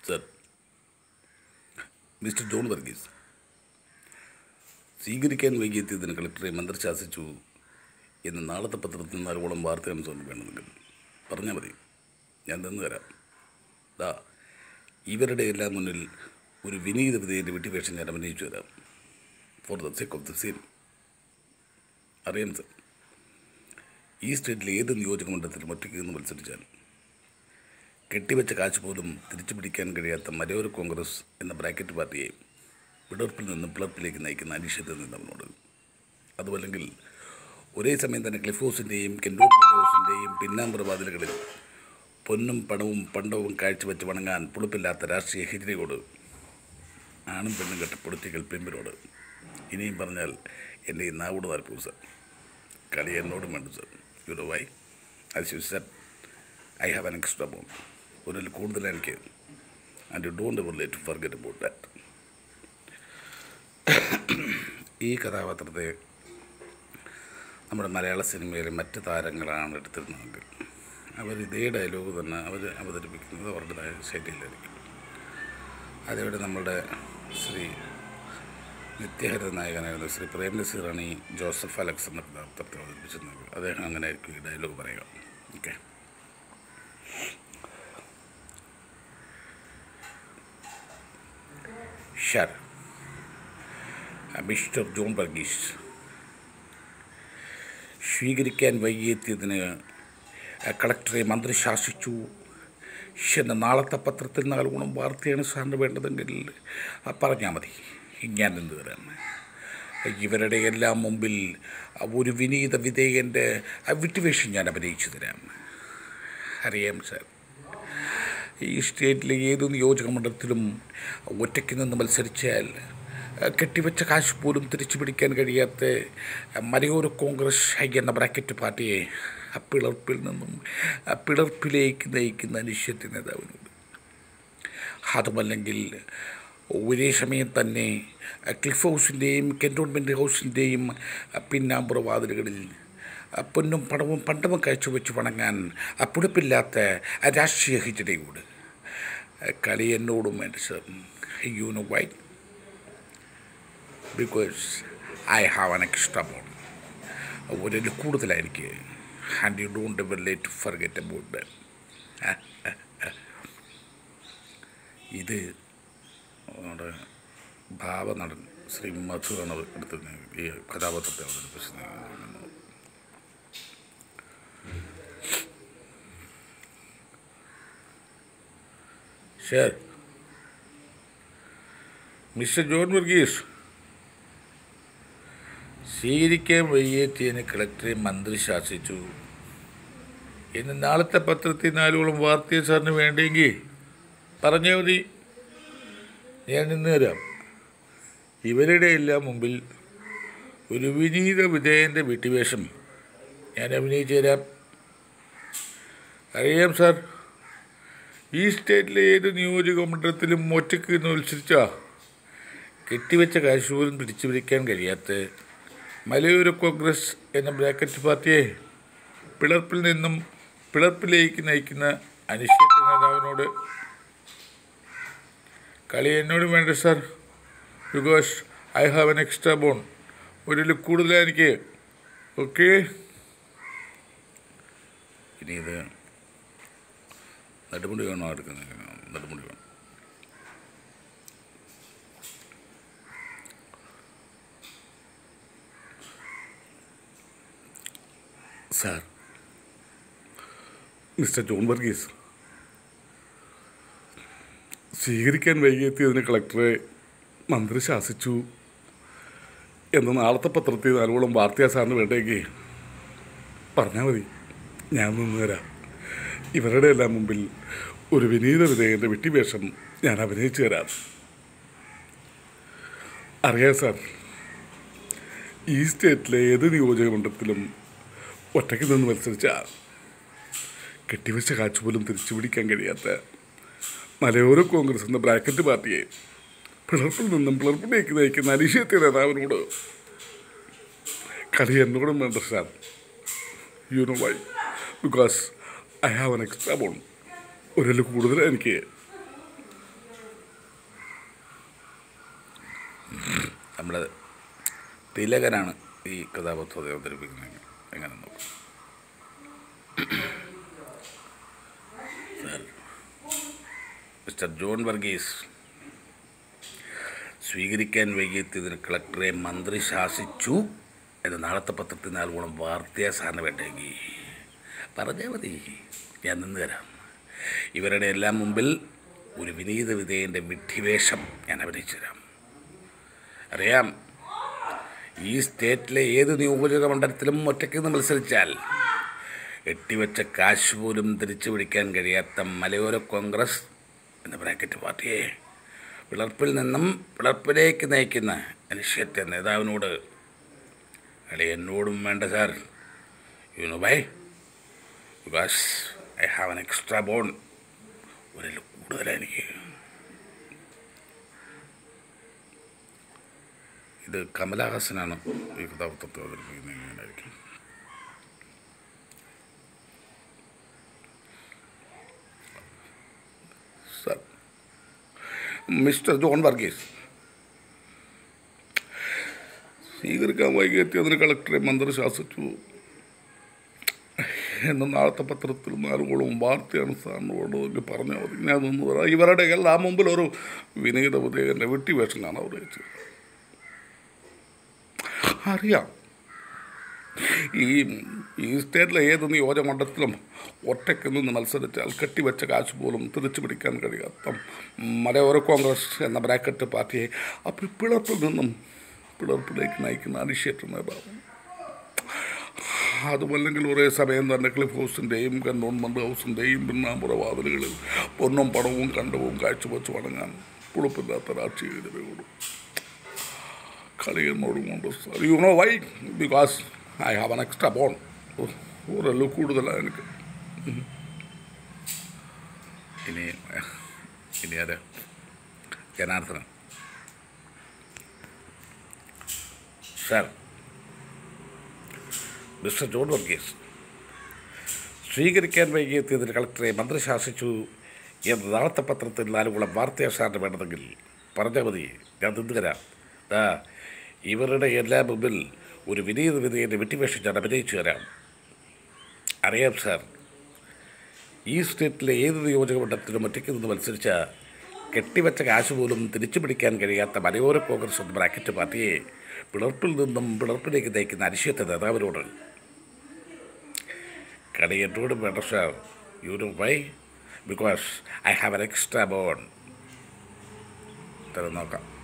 sir mister John Varghese സ്വീകരിക്കാൻ വൈകിയെത്തിയതിന് കളക്ടറെ മന്ത്രിശാസിച്ചു എന്ന് നാളത്തെ പത്രത്തിൽ നിന്ന് ആരോളം വാർത്തയാണ് സ്വന്തം വേണമെങ്കിൽ പറഞ്ഞാൽ മതി ഞാൻ തന്നു തരാം ദാ ഇവരുടെ എല്ലാം മുന്നിൽ ഒരു വിനീത വിധേയൻ്റെ വിട്ടുവേഷം ഞാൻ അഭിനയിച്ചു തരാം for the sake of the scene അറിയാം സർ ഈ സ്റ്റേറ്റിലെ ഏത് നിയോജക മണ്ഡലത്തിലും ഒറ്റയ്ക്ക് നിന്ന് മത്സരിച്ചാൽ കെട്ടിവെച്ച കാശ് പോലും തിരിച്ചു പിടിക്കാൻ കഴിയാത്ത മലയോര കോൺഗ്രസ് എന്ന ബ്രാക്കറ്റ് പാർട്ടിയെ പിളർപ്പിൽ നിന്നും പിളർപ്പിലേക്ക് നയിക്കുന്ന അനിശ്ചിതത്തിൽ നിന്നവനോട് അതുമല്ലെങ്കിൽ ഒരേ സമയം തന്നെ ക്ലിഫ് ഹൗസിൻ്റെയും കെൻഡോൺമെൻറ്റ് ഹൗസിൻ്റെയും പിന്നാമ്പുറ വാതിലുകളിൽ പൊന്നും പണവും പണ്ടവും കാഴ്ചവെച്ച് വണങ്ങാൻ പുളിപ്പില്ലാത്ത രാഷ്ട്രീയ ഹിജരിയോട് ആണും പെണ്ണും കെട്ട പൊളിറ്റിക്കൽ പിമ്പിനോട് ഇനിയും പറഞ്ഞാൽ എൻ്റെ ഈ നാവോട് താല്പര്യം സർ കളി എന്നോടും വേണ്ട sir you know why as you said I have an extra bone ഒരിൽ കൂടുതൽ എനിക്ക് and you don't ever late forget about that ഈ കഥാപാത്രത്തെ നമ്മുടെ മലയാള സിനിമയിലെ മറ്റ് താരങ്ങളാണ് എടുത്തിരുന്നതെങ്കിൽ അവർ ഇതേ ഡയലോഗ് തന്നെ അവർ അവതരിപ്പിക്കുന്നത് അവരുടേതായ ശൈലിയിലായിരിക്കും അതിവിടെ നമ്മുടെ ശ്രീ നിത്യഹരിത നായകനായിരുന്ന ശ്രീ പ്രേംനസീർ റാണി ജോസഫ് അലക്സ് എന്ന കഥാപാത്രത്തെ അവതരിപ്പിച്ചിരുന്നത് അദ്ദേഹം അങ്ങനെ ആയിരിക്കും ഈ ഡയലോഗ് പറയുക okay sure mister John Varghese സ്വീകരിക്കാൻ വൈകിയെത്തിയതിന് കളക്ടറെ മന്ത്രി ശാസിച്ചു എന്ന് നാളത്തെ പത്രത്തിൽ നാലുഗുണം വാർത്തയാണ് സാറിന് വേണ്ടതെങ്കിൽ പറഞ്ഞാൽ മതി ഞാൻ നിന്ന് തരാം ഇവരുടെ എല്ലാം മുമ്പിൽ ഒരു വിനീത വിധേയൻ്റെ വിട്ടുവേഷം ഞാൻ അഭിനയിച്ചു തരാം അറിയാം സാർ ഈ സ്റ്റേറ്റിലെ ഏത് നിയോജക മണ്ഡലത്തിലും ഒറ്റയ്ക്ക് നിന്ന് മത്സരിച്ചാൽ കെട്ടിവെച്ച കാശ് പോലും തിരിച്ചു പിടിക്കാൻ കഴിയാത്ത മലയോര കോൺഗ്രസ് എന്ന ബ്രാക്കറ്റ് പാർട്ടിയെ ആ പിളർപ്പിൽ നിന്നും ആ പിളർപ്പിലേക്ക് നയിക്കുന്ന അനിശ്ചിത നേതാവിനോട് അതുമല്ലെങ്കിൽ ഒരേ സമയം തന്നെ ക്ലിഫ് ഹൗസിൻ്റെയും കെൻറ്റോൺമെൻറ്റ് ഹൗസിൻ്റെയും പിന്നാമ്പുറ വാതിലുകളിൽ പൊന്നും പണവും പണ്ടവും കാഴ്ചവെച്ച് വണങ്ങാൻ പുളിപ്പില്ലാത്ത രാഷ്ട്രീയ ഹിജടയോട് കളി എന്നോടും വേണ്ട sir you know why because I have an extra bone ഒരിൽ കൂടുതലായിരിക്കും and you don't ever late forget about ഇത് നമ്മുടെ ഭാവനടൻ ശ്രീ മധു ആണ് എടുത്ത് ഈ കഥാപാത്രത്തെ അവതരിപ്പിച്ചത് ഷർ മിസ്റ്റർ ജോൺ വർഗീസ് സ്വീകരിക്കാൻ വയ്യേറ്റിയതിന് കളക്ടറെ മന്ത്രി ശാസിച്ചു എന്ന് നാളത്തെ പത്രത്തിൽ നാലുകളും വാർത്തയെ സാറിന് വേണ്ടെങ്കിൽ പറഞ്ഞാൽ മതി ഞാൻ നിന്ന് തരാം ഇവരുടെ എല്ലാം മുമ്പിൽ ഒരു വിനീത വിധേയൻ്റെ വിട്ടുവേഷം ഞാൻ അഭിനയിച്ചു തരാം അറിയാം സാർ ഈ സ്റ്റേറ്റിലെ ഏത് നിയോജക മണ്ഡലത്തിലും ഒറ്റയ്ക്ക് നിന്ന് മത്സരിച്ചാ കെട്ടിവെച്ച കാശ് പോലും പിടിച്ചു പിടിക്കാൻ കഴിയാത്ത മലയോര കോൺഗ്രസ് എന്ന ബ്രാക്കറ്റ് പാർട്ടിയെ പിളർപ്പിൽ നിന്നും പിളർപ്പിലേക്ക് നയിക്കുന്ന അനിശ്ചിത നേതാവിനോട് കളി എന്നോട് വേണ്ട sir because I have an extra bone ഒരു കൂടുതലാണ് എനിക്ക് ഓക്കെ ഇനി ഇത് നെടുമുടി വേണോ എടുക്കുന്നത് നെടുമുടി വേണം സാർ മിസ്റ്റർ ജോൺ വർഗീസ് സ്വീകരിക്കാൻ വൈകിയെത്തിയതിന് കളക്ടറെ മന്ത്രി ശാസിച്ചു എന്ന് നാളത്തെ പത്രത്തിൽ നാലോളം വാർത്തയാ സാറിന് വേണ്ടെങ്കിൽ പറഞ്ഞാൽ മതി ഞാൻ നിന്ന് തരാം ഇവരുടെ എല്ലാം മുമ്പിൽ ഒരു വിനീത വിധേയൻ്റെ വിട്ടിവേഷം ഞാൻ അഭിനയിച്ചു തരാം അറിയാം സാർ ഈ സ്റ്റേറ്റിലെ ഏത് നിയോജക മണ്ഡലത്തിലും ഒറ്റയ്ക്ക് നിന്ന് മത്സരിച്ച കെട്ടിവെച്ച കാച്ചു പോലും തിരിച്ചു പിടിക്കാൻ കഴിയാത്ത മലയോര കോൺഗ്രസ് എന്ന ബ്രാക്കറ്റ് പാർട്ടിയെ പിളർപ്പിൽ നിന്നും പിളർപ്പിലേക്ക് നയിക്കുന്ന അനിശ്ചിത നേതാവിനോട് കളി എന്നോടും വേണ്ട sir you know why because I have an extra bone ഒരിൽ കൂടുതൽ എനിക്ക് നമ്മുടെ തിലകനാണ് ഈ കഥാപാത്രത്തെ അവതരിപ്പിക്കുന്നത് എങ്ങനെ നോക്കാം സാർ മിസ്റ്റർ ജോൺ വർഗീസ് സ്വീകരിക്കാൻ വൈകിയെത്തിയതിന് കളക്ടറെ മന്ത്രി ശാസിച്ചു എന്ന് നാളത്തെ പത്രത്തിൽ നാലുകൂളം വാർത്തയാ സാറിന് വേണ്ടെങ്കിൽ പറഞ്ഞാൽ മതി ഞാൻ നിന്ന് തരാം ഇവരുടെ എല്ലാം മുമ്പിൽ ഒരു വിനീത വിധേയൻ്റെ വിഡ്ഢിവേഷം ഞാൻ അഭിനയിച്ചു തരാം അറിയാം ഈ സ്റ്റേറ്റിലെ ഏത് നിയോജക മണ്ഡലത്തിലും ഒറ്റയ്ക്ക് നിന്ന് മത്സരിച്ചാൽ എട്ടിവെച്ച കാശ് പോലും തിരിച്ചു പിടിക്കാൻ കഴിയാത്ത മലയോര കോൺഗ്രസ് എന്ന ബ്രാക്കറ്റ് പാർട്ടിയെ പിളർപ്പിൽ നിന്നും പിളർപ്പിലേക്ക് നയിക്കുന്ന അനിശ്ചിത നേതാവിനോട് അല്ലെ എന്നോടും വേണ്ട sir you know why because I have an extra bone ഒരു കൂടുതലാണ് എനിക്ക് ഇത് കമലഹാസനാണ് ഈ കഥാപാത്രത്തെ അവതരിപ്പിക്കുന്നത് എങ്ങനെയായിരിക്കും സർ മിസ്റ്റർ ജോൺ വർഗീസ് സ്വീകരിക്കാൻ വൈകിയെത്തിയതിന് കളക്ടറെ മന്ത്രി ശാസിച്ചു എന്ന് നാളത്തെ പത്രത്തിൽ നാലുകൂടവും വാർത്തയാണ് സാറിന് വേണ്ടതെങ്കിൽ പറഞ്ഞാൽ മതി ഞാൻ നിന്ന് പറയാം ഇവരുടെ എല്ലാം മുമ്പിൽ ഒരു വിനീത ഉദയൻ്റെ വെട്ടിവേഷം കാണാൻ ഉദ്ദേശിച്ചത് അറിയാം ഈ ഈ സ്റ്റേറ്റിലെ ഏത് നിയോജകമണ്ഡലത്തിലും ഒറ്റയ്ക്ക് നിന്ന് മത്സരിച്ചാൽ കെട്ടിവെച്ച കാശ് പോലും തിരിച്ചു പിടിക്കാൻ കഴിയാത്ത മലയോര കോൺഗ്രസ് എന്ന ബ്രാക്കറ്റ് പാർട്ടിയെ അപ്പോൾ പിളർപ്പിൽ നിന്നും പിളർപ്പിലേക്ക് നയിക്കുന്ന അനിശ്ചിത നേതാവ് അതുമല്ലെങ്കിൽ ഒരേ സമയം തന്നെ ക്ലിഫ് ഹൗസിൻ്റെയും കണ്ടോൺമെൻറ് ഹൗസിൻ്റെയും പിന്നാമ്പുറ വാതിലുകളിൽ പൊന്നും പണവും കണ്ടവും കാഴ്ചവെച്ച് വണങ്ങാൻ പുളിപ്പില്ലാത്ത രാഷ്ട്രീയ ജനതയോടും കളി എന്നോടും കൊണ്ട് sir you know why because I have an extra bone ഒരല്ലോ കൂടുതലാണ് എനിക്ക് ഇനി ഇനി ആര് ജനാർദ്ദനൻ സാർ മിസ്റ്റർ ജോൺ വർഗീസ് സ്വീകരിക്കാൻ വൈകിയെത്തിയതിന് കളക്ടറെ മന്ത്രി ശാസിച്ചു എന്ന് നാളത്തെ പത്രത്തിൽ നാലുകുളം വാർത്തയാ സാറിന് വേണ്ടതെങ്കിൽ പറഞ്ഞാൽ മതി ഞാൻ നിന്ന് തരാം ആ ഇവരുടെ എല്ലാ മുമ്പിൽ ഒരു വിനീത വിധേയൻ്റെ വെട്ടിവേഷം ഞാൻ അഭിനയിച്ചു തരാം അറിയാം സാർ ഈ സ്റ്റേറ്റിലെ ഏത് നിയോജക മണ്ഡലത്തിലും ഒറ്റയ്ക്ക് നിന്ന് മത്സരിച്ച കെട്ടിവെച്ച കാശ് പോലും തിരിച്ചു പിടിക്കാൻ കഴിയാത്ത മലയോര കോൺഗ്രസ് എന്ന ബ്രാക്കറ്റ് പാർട്ടിയെ പിളർപ്പിൽ നിന്നും പിളർപ്പിലേക്ക് നയിക്കുന്ന അനിശ്ചിത നേതാവിനോട് കടിയറ്റോടും വേണ്ട sir you know why because I have an extra bone തരം നോക്കാം